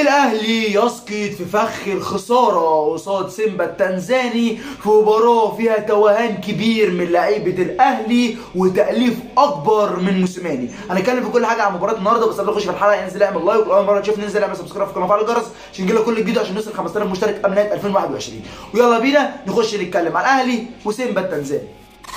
الاهلي يسقط في فخ الخساره قصاد سيمبا التنزاني في مباراه فيها توهان كبير من لعيبه الاهلي وتاليف اكبر من موسيماني هنتكلم في كل حاجه عن مباراه النهارده بس قبل ما نخش في الحلقه انزل اعمل لايك واول مره تشوف ننزل اعمل سبسكرايب في القناه وفعل الجرس عشان يجيلك كل جديد عشان نوصل 5000 مشترك قبل نهايه 2021 ويلا بينا نخش نتكلم عن الاهلي وسيمبا التنزاني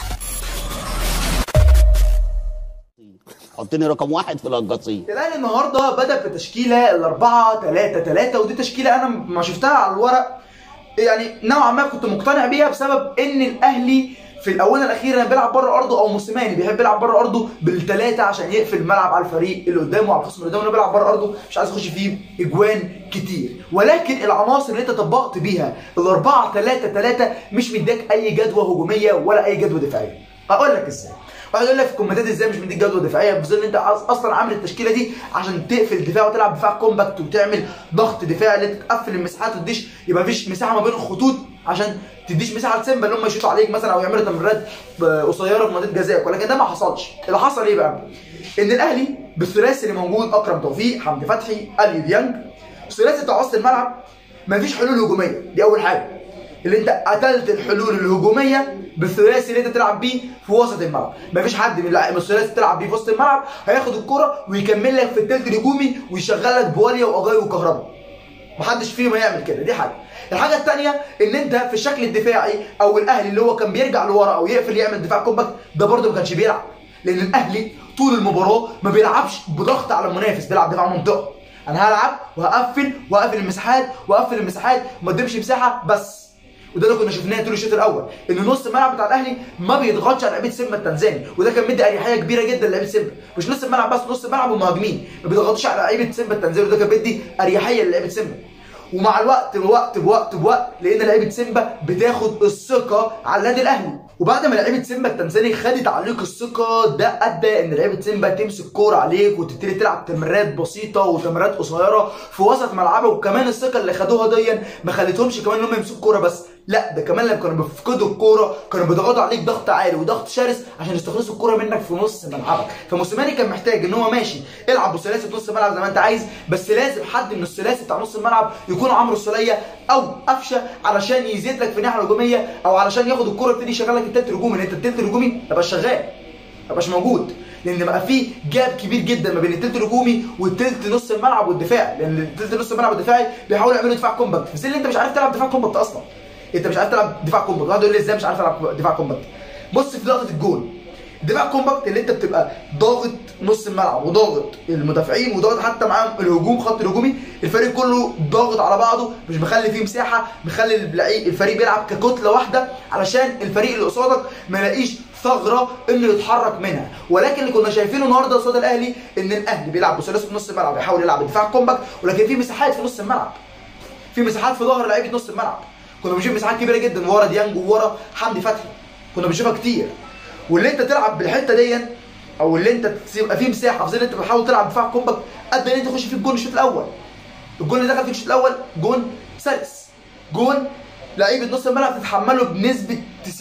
حطني رقم واحد في القصيم الاهلي النهارده بدا بتشكيله ال 4 3 3 ودي تشكيله انا ما شفتها على الورق يعني نوعا ما كنت مقتنع بيها بسبب ان الاهلي في الاونه الاخيره بيلعب بره ارضه او موسيماني بيحب يلعب بره ارضه بالثلاثه عشان يقفل الملعب على الفريق اللي قدامه وعلى الخصم اللي قدامه بيلعب بره ارضه مش عايز يخش فيه اجوان كتير ولكن العناصر اللي انت طبقت بيها ال 4 3 3 مش مديك اي جدوى هجوميه ولا اي جدوى دفاعيه اقول لك ازاي واحد يقول لك في الكومنتات ازاي مش مديك جدوى دفاعيه في ظل ان انت اصلا عامل التشكيله دي عشان تقفل دفاع وتلعب دفاع كومباكت وتعمل ضغط دفاعي اللي تقفل المساحات وتديش يبقى مفيش مساحه ما بين الخطوط عشان تديش مساحه لسيمبا ان هم يشوطوا عليك مثلا او يعملوا تمريرات قصيره في منطقه جزائك ولكن ده ما حصلش اللي حصل ايه بقى؟ ان الاهلي بالثلاثي اللي موجود اكرم توفيق حمدي فتحي اليو ديانج الثلاثي بتاع وسط الملعب مفيش حلول هجوميه دي اول حاجه اللي انت قتلت الحلول الهجوميه بالثلاثي اللي انت تلعب بيه في وسط الملعب مفيش حد من الثلاثي تلعب بيه في وسط الملعب هياخد الكره ويكمل لك في الثلث الهجومي ويشغل لك بواليا واجاي وكهرباء محدش فيهم هيعمل كده دي حاجه الحاجه الثانيه ان انت في الشكل الدفاعي او الاهلي اللي هو كان بيرجع لورا او يقفل يعمل دفاع كومباكت ده برده ما كانش بيلعب لان الاهلي طول المباراه ما بيلعبش بضغط على المنافس بيلعب دفاع منطقه انا هلعب وهقفل وهقفل المساحات واقفل المساحات وما اديمش مساحه بس وده اللي كنا شفناه طول الشوط الاول ان نص الملعب بتاع الاهلي ما بيضغطش على لعيبه سيمبا التنزاني وده كان مدي اريحيه كبيره جدا لعيبه سيمبا مش نص الملعب بس نص الملعب والمهاجمين ما بيضغطوش على لعيبه سيمبا التنزاني وده كان بيدي اريحيه للعيبه سيمبا ومع الوقت بوقت بوقت بوقت لقينا لعيبه سيمبا بتاخد الثقه على النادي الاهلي وبعد ما لعيبه سيمبا التنزاني خدت عليك الثقه ده ادى ان لعيبه سيمبا تمسك كوره عليك وتبتدي تلعب تمريرات بسيطه وتمريرات قصيره في وسط ملعبك وكمان الثقه اللي خدوها دي ما خلتهمش كمان ان هم يمسكوا كوره بس لا ده كمان لما كانوا بيفقدوا الكوره كانوا بيضغطوا عليك ضغط عالي وضغط شرس عشان يستخلصوا الكوره منك في نص ملعبك فموسيماني كان محتاج ان هو ماشي العب بثلاثي في نص الملعب زي ما انت عايز بس لازم حد من الثلاثي بتاع نص الملعب يكون عمرو السوليه او قفشه علشان يزيد لك في الناحيه الهجوميه او علشان ياخد الكوره يبتدي يشغل لك التالت الهجومي ان انت التالت الهجومي ما يبقاش شغال ما يبقاش موجود لان بقى في جاب كبير جدا ما بين التلت الهجومي والتلت نص الملعب والدفاع لان التلت نص الملعب والدفاعي بيحاولوا يعملوا دفاع كومباكت في ظل انت مش عارف تلعب دفاع كومباكت اصلا انت مش عارف تلعب دفاع كومباكت واحد يقول لي ازاي مش عارف العب دفاع كومباكت بص في لقطه الجول دفاع كومباكت اللي انت بتبقى ضاغط نص الملعب وضاغط المدافعين وضاغط حتى معاهم الهجوم خط الهجومي الفريق كله ضاغط على بعضه مش مخلي فيه مساحه مخلي الفريق بيلعب ككتله واحده علشان الفريق اللي قصادك ما يلاقيش ثغره انه يتحرك منها ولكن اللي كنا شايفينه النهارده قصاد الاهلي ان الاهلي بيلعب بثلاثي في نص الملعب بيحاول يلعب دفاع كومباكت ولكن في مساحات في نص الملعب في مساحات في ظهر لعيبه نص الملعب كنا بنشوف مساحات كبيره جدا ورا ديانج وورا حمدي فتحي كنا بنشوفها كتير واللي انت تلعب بالحته دي او اللي انت تبقى فيه مساحه في ظل انت بتحاول تلعب دفاع كومباكت ادى ان انت تخش في الجون الشوط الاول الجون اللي دخل في الشوط الاول جون سلس جون لعيبه نص الملعب تتحمله بنسبه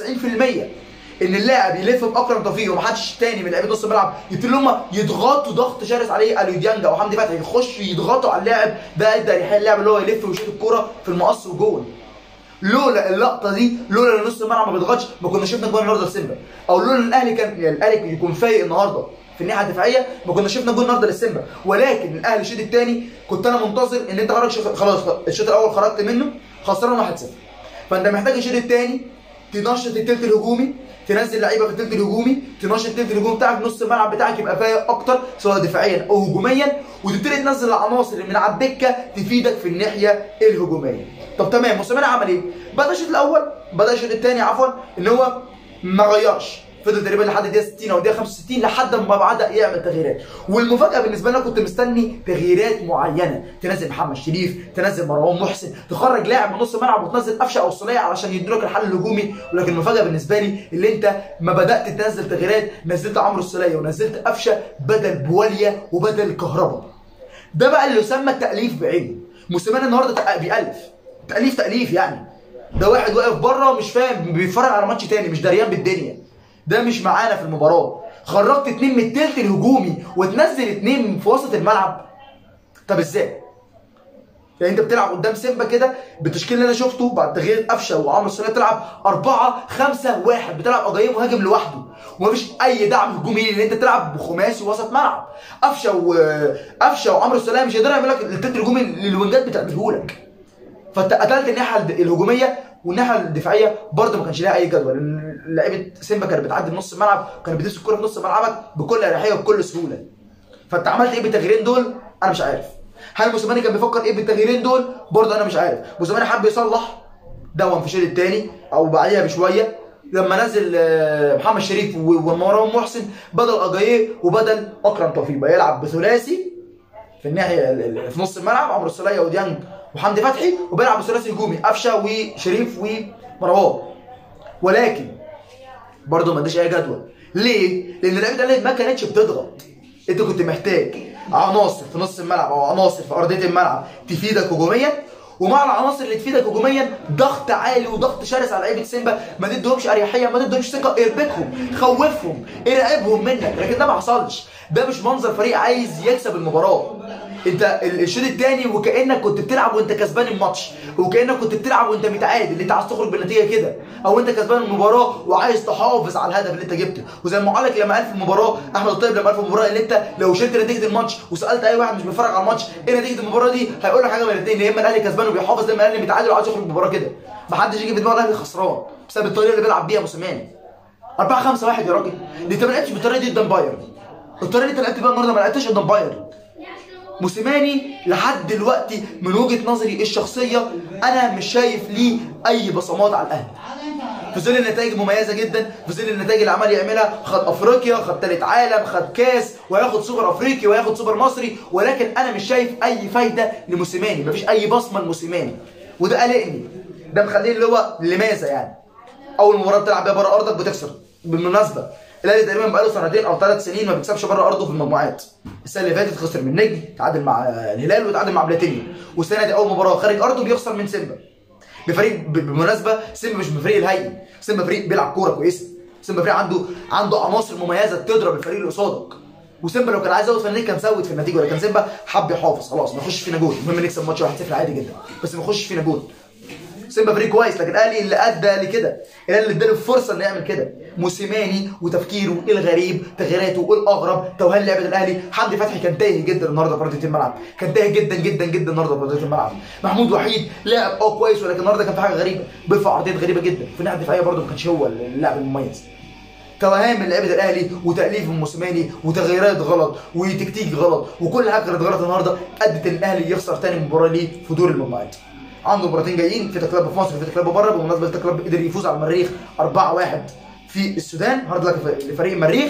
90% ان اللاعب يلف باكرم توفيق ومحدش تاني من لعيبه نص الملعب يبتدوا هم يضغطوا ضغط شرس عليه اليو ديانج او حمدي فتحي يخشوا يضغطوا على اللاعب ده ادى اريحيه اللاعب اللي هو يلف ويشوط الكوره في المقص وجون لولا اللقطه دي لولا ان نص الملعب ما بيضغطش ما كنا شفنا جول النهارده لسيمبا او لولا ان الاهلي كان يعني الاهلي يكون فايق النهارده في الناحيه الدفاعيه ما كنا شفنا جول النهارده للسيمبا ولكن الاهلي الشوط الثاني كنت انا منتظر ان انت خرج خلاص الشوط الاول خرجت منه خسران 1-0 فانت محتاج الشوط الثاني تنشط الثلث الهجومي تنزل لعيبه في الثلث الهجومي تنشط الثلث الهجومي بتاعك نص الملعب بتاعك يبقى فايق اكتر سواء دفاعيا او هجوميا وتبتدي تنزل العناصر اللي من على الدكه تفيدك في الناحيه الهجوميه طب تمام موسيماني عمل ايه؟ بدا الشوط الاول بدا الشوط الثاني عفوا ان هو ما غيرش فضل تقريبا لحد الدقيقه 60 او الدقيقه 65 لحد ما بدا يعمل تغييرات والمفاجاه بالنسبه لنا كنت مستني تغييرات معينه تنزل محمد شريف تنزل مروان محسن تخرج لاعب من نص الملعب وتنزل قفشه او الصليه علشان يديلك الحل الهجومي ولكن المفاجاه بالنسبه لي اللي انت ما بدات تنزل تغييرات نزلت عمرو الصليه ونزلت قفشه بدل بواليا وبدل كهربا ده بقى اللي يسمى التاليف بعينه موسيماني النهارده بيالف تاليف تاليف يعني ده واحد واقف بره مش فاهم بيتفرج على ماتش تاني مش دريان بالدنيا ده مش معانا في المباراه خرجت اتنين من التلت الهجومي وتنزل اتنين في وسط الملعب طب ازاي يعني انت بتلعب قدام سيمبا كده بالتشكيل اللي انا شفته بعد تغيير قفشه وعمرو السوليه بتلعب 4 5 1 بتلعب اجاييه مهاجم لوحده ومفيش اي دعم هجومي لان انت تلعب بخماسي وسط ملعب قفشه و قفشه وعمرو السوليه مش هيقدروا يعملوا لك التلت الهجومي اللي الوينجات بتعمله لك فانت قتلت الناحيه الد- الهجوميه والناحيه الدفاعيه برضه ما كانش ليها اي جدول لان لعيبه سيمبا كانت بتعدي من نص الملعب كانت بتمسك الكوره في نص ملعبك بكل اريحيه وبكل سهوله فانت عملت ايه بالتغييرين دول انا مش عارف هل موسيماني كان بيفكر ايه بالتغييرين دول برضه انا مش عارف موسيماني حب يصلح دون في الشوط الثاني او بعديها بشويه لما نزل آه، محمد شريف و- ومروان محسن بدل اجاييه وبدل اكرم توفيق بقى يلعب بثلاثي في الناحيه ال- ال- في نص الملعب عمرو السوليه وديانج وحمدي فتحي وبيلعب بثلاثي هجومي قفشه وشريف ومروان ولكن برضه ما اداش اي جدول ليه؟ لان لعيبه الاهلي ما كانتش بتضغط انت كنت محتاج عناصر في نص الملعب او عناصر في ارضيه الملعب تفيدك هجوميا ومع العناصر اللي تفيدك هجوميا ضغط عالي وضغط شرس على لعيبه سيمبا ما تديهمش اريحيه ما تديهمش ثقه اربكهم خوفهم ارعبهم منك لكن ده ما حصلش ده مش منظر فريق عايز يكسب المباراه انت ال- الشوط الثاني وكانك كنت بتلعب وانت كسبان الماتش وكانك كنت بتلعب وانت متعادل انت عايز تخرج بالنتيجه كده او انت كسبان المباراه وعايز تحافظ على الهدف اللي انت جبته وزي ما قال لك لما قال في المباراه احمد الطيب لما قال في المباراه ان انت لو شلت نتيجه الماتش وسالت اي واحد مش بيتفرج على الماتش ايه نتيجه المباراه دي هيقول لك حاجه من الاثنين يا اما الاهلي كسبان وبيحافظ يا اما الاهلي متعادل وعايز يخرج المباراه كده محدش يجي في دماغه الاهلي خسران بسبب الطريقه اللي بيلعب بيها موسيماني 4 5 1 يا راجل دي انت ما لعبتش بالطريقه دي قدام بايرن الطريقه اللي انت لعبت بيها النهارده ما لعبتهاش قدام بايرن موسيماني لحد دلوقتي من وجهه نظري الشخصيه انا مش شايف ليه اي بصمات على الاهلي في ظل النتائج المميزه جدا في ظل النتائج اللي عمال يعملها خد افريقيا خد ثالث عالم خد كاس وهياخد سوبر افريقي وهياخد سوبر مصري ولكن انا مش شايف اي فايده لموسيماني مفيش اي بصمه لموسيماني وده قلقني ده مخليه اللي هو لماذا يعني اول مباراه بتلعب بيها بره ارضك بتخسر بالمناسبه الاهلي تقريبا بقاله سنتين او ثلاث سنين ما بيكسبش بره ارضه في المجموعات السنه اللي فاتت خسر من نجم تعادل مع الهلال وتعادل مع بلاتينيو والسنه دي اول مباراه خارج ارضه بيخسر من سيمبا بفريق ب- بالمناسبه سيمبا مش بفريق الهين سيمبا فريق بيلعب كوره كويسه سيمبا فريق عنده عنده عناصر مميزه تضرب الفريق اللي قصادك وسيمبا لو كان عايز يوصل النتيجه كان زود في النتيجه ولكن سيمبا حب يحافظ خلاص ما يخش فينا جول المهم نكسب ماتش 1-0 عادي جدا بس ما يخش فينا جول سيمبا فريق كويس لكن الاهلي اللي ادى لكده الاهلي اللي اداله الفرصه انه يعمل كده موسيماني وتفكيره الغريب تغييراته الاغرب توهان لعبه الاهلي حمدي فتحي كان تايه جدا النهارده في ارضيه الملعب كان تايه جدا جدا جدا النهارده في ارضيه الملعب محمود وحيد لعب اه كويس ولكن النهارده كان في حاجه غريبه بيرفع عرضيات غريبه جدا في الناحيه الدفاعيه برده ما كانش هو اللاعب المميز توهان من لعيبه الاهلي وتاليف من موسيماني وتغييرات غلط وتكتيك غلط وكل حاجه كانت غلط النهارده ادت ان الاهلي يخسر تاني مباراه ليه في دور المجموعات عنده مباراتين جايين في كلاب في مصر وفي كلاب بره بالمناسبه في كلاب قدر يفوز على المريخ 4-1 في السودان هارد لك لفريق المريخ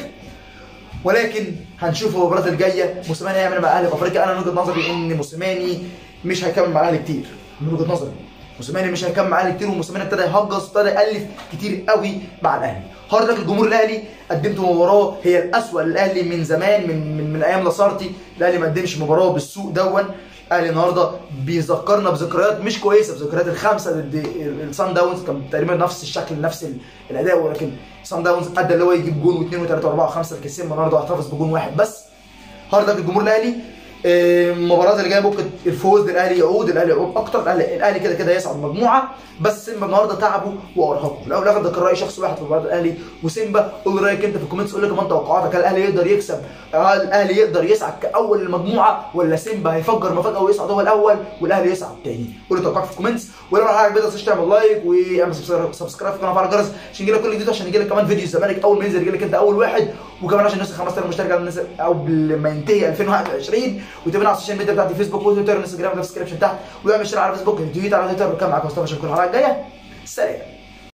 ولكن هنشوف المباريات الجايه موسيماني هيعمل مع الاهلي في افريقيا انا من وجهه نظري ان موسيماني مش هيكمل مع الاهلي كتير من وجهه نظري موسيماني مش هيكمل مع الاهلي كتير وموسيماني ابتدى يهجص ابتدى يالف كتير قوي مع الاهلي هارد لك الجمهور الاهلي قدمت مباراه هي الاسوأ للاهلي من زمان من من, من ايام لاسارتي الاهلي ما قدمش مباراه بالسوء دون الاهلي النهارده بيذكرنا بذكريات مش كويسه بذكريات الخمسه ضد السان داونز كان تقريبا نفس الشكل نفس ال- الاداء ولكن سان داونز ادى اللي هو يجيب جون واثنين وثلاثه واربعه وخمسه الكسين النهارده احتفظ بجون واحد بس هارد لك الجمهور الاهلي آه، المباريات اللي جايه ممكن الفوز للاهلي يعود الاهلي يعود اكتر الاهلي الاهلي كده كده يصعد مجموعه بس سيمبا النهارده تعبوا وارهقوا في الاول والاخر ده كان راي شخص واحد في مباراه الاهلي وسيمبا قول رايك انت في الكومنتس قول لي كمان توقعاتك هل الاهلي يقدر يكسب هل الاهلي يقدر يصعد كاول المجموعه ولا سيمبا هيفجر مفاجاه ويصعد هو الاول والاهلي يصعد تاني قول لي توقعك في الكومنتس ولو حضرتك ما تنساش تعمل لايك واعمل سبسكرايب في القناه وفعل الجرس عشان يجيلك كل جديد عشان يجيلك كمان فيديو الزمالك اول ما ينزل يجيلك انت اول واحد وكمان عشان نوصل 5000 مشترك على الناس او قبل ما ينتهي 2021 وتابعنا على السوشيال ميديا بتاعتي فيسبوك وتويتر وانستجرام في الديسكربشن تحت واعمل شير على فيسبوك تويت على تويتر وكمل معاكم مصطفى عشان كل الحلقه الجايه سلام